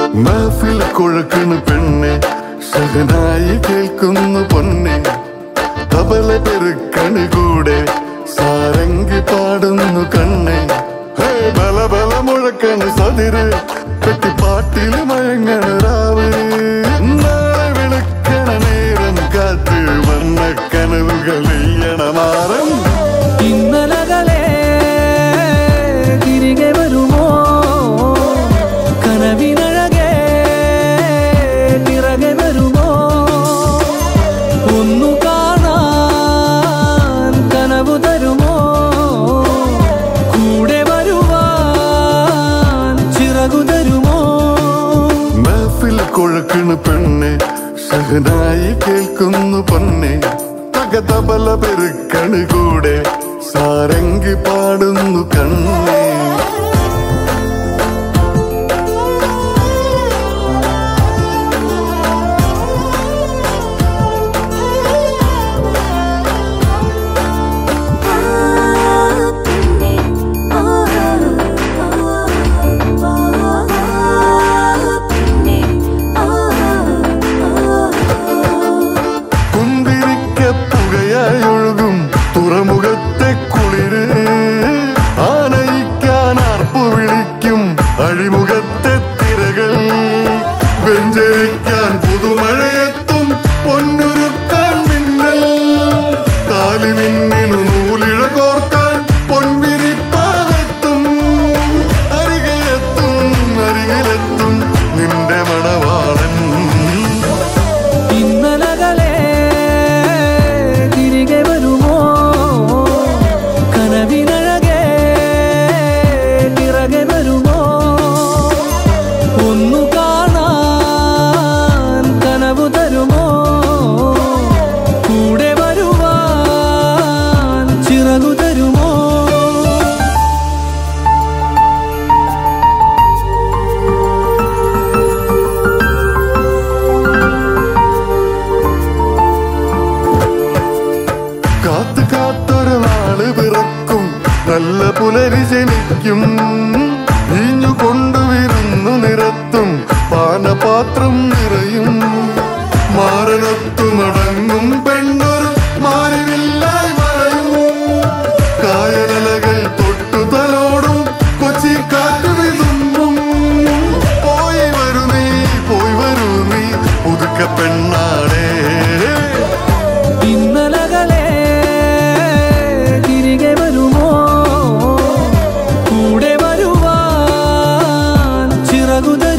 മഹഫിൽ കുഴക്കണ പെണ്ണെ സഹനായി കേൾക്കുന്നു പൊന്നെ തബല പെരുക്കണി കൂടെ സാരംഗി പാടുന്നു കണ്ണെ ഹേ ബല ബല മുഴക്കണ് സതിര് കെട്ടിപ്പാട്ടിൽ മയങ്ങണ രാവ് നാളെ വിളിക്കണ നേരം കാത്ത് വന്ന കനവുകൾ മാറും ഇന്നലകളെ തിരികെ വരുമോ കനവിനഴകെ പിറകെ വരുമോ ഒന്നു കാണാൻ കനവു തരുമോ കൂടെ വരുവാൻ ചിറകു തരുമോ മഹഫിൽ കുഴക്കണ പെണ്ണെ സഹനായി കേൾക്കുന്നു പൊന്നെ തകതബല പെരുക്കണ് കൂടെ സാരംഗി പാടുന്നു കണ്ണേ കുന്തിരിക്ക പുകയായി ഒഴുകും തുറമുഖത്തെ കുളിര് ആനയിക്കാൻ ആർപ്പു വിളിക്കും അഴിമുഖത്തെ തിരകൾ വെഞ്ചരിക്കാൻ പുതുമഴയെത്തും പൊന്നുരുക്കാൻ മിന്നൽ കാലി മിന്നിനു നൂലിഴ കോർക്കാൻ പൊൻവിരിപ്പാകത്തും അരികെത്തും അരികിലെത്തും നിന്റെ മണവാളൻ ഇന്നലകളെ തിരികെ വരുമോ കനവിനഴകെ പിറകെ വരുമോ ഒന്നു കാണാൻ കനവു തരുമോ കൂടെ വരുവാൻ ചിറകു തരുമോ കാത്ത് കാത്തൊരു നാള് പിറക്കും നല്ല പുലരി ജനിക്കും ഈഞ്ഞു കൊണ്ടുവരുന്നു നിരത്തും പാനപാത്രം നിറയും മാറനത്തുമടങ്ങും പെണ്ണൊരു മാറിവില്ലായി മറയും കായലലകൾ തൊട്ടു തലോടും കൊച്ചി കാറ്റു വിതുമ്പും പോയി വരൂ നീ പോയി വരൂ നീ പുതുക്ക പെണ്ണാടേ ഇന്നലകളെ തിരികെ വരുമോ കൂടെ വരുവാൻ ചിറകു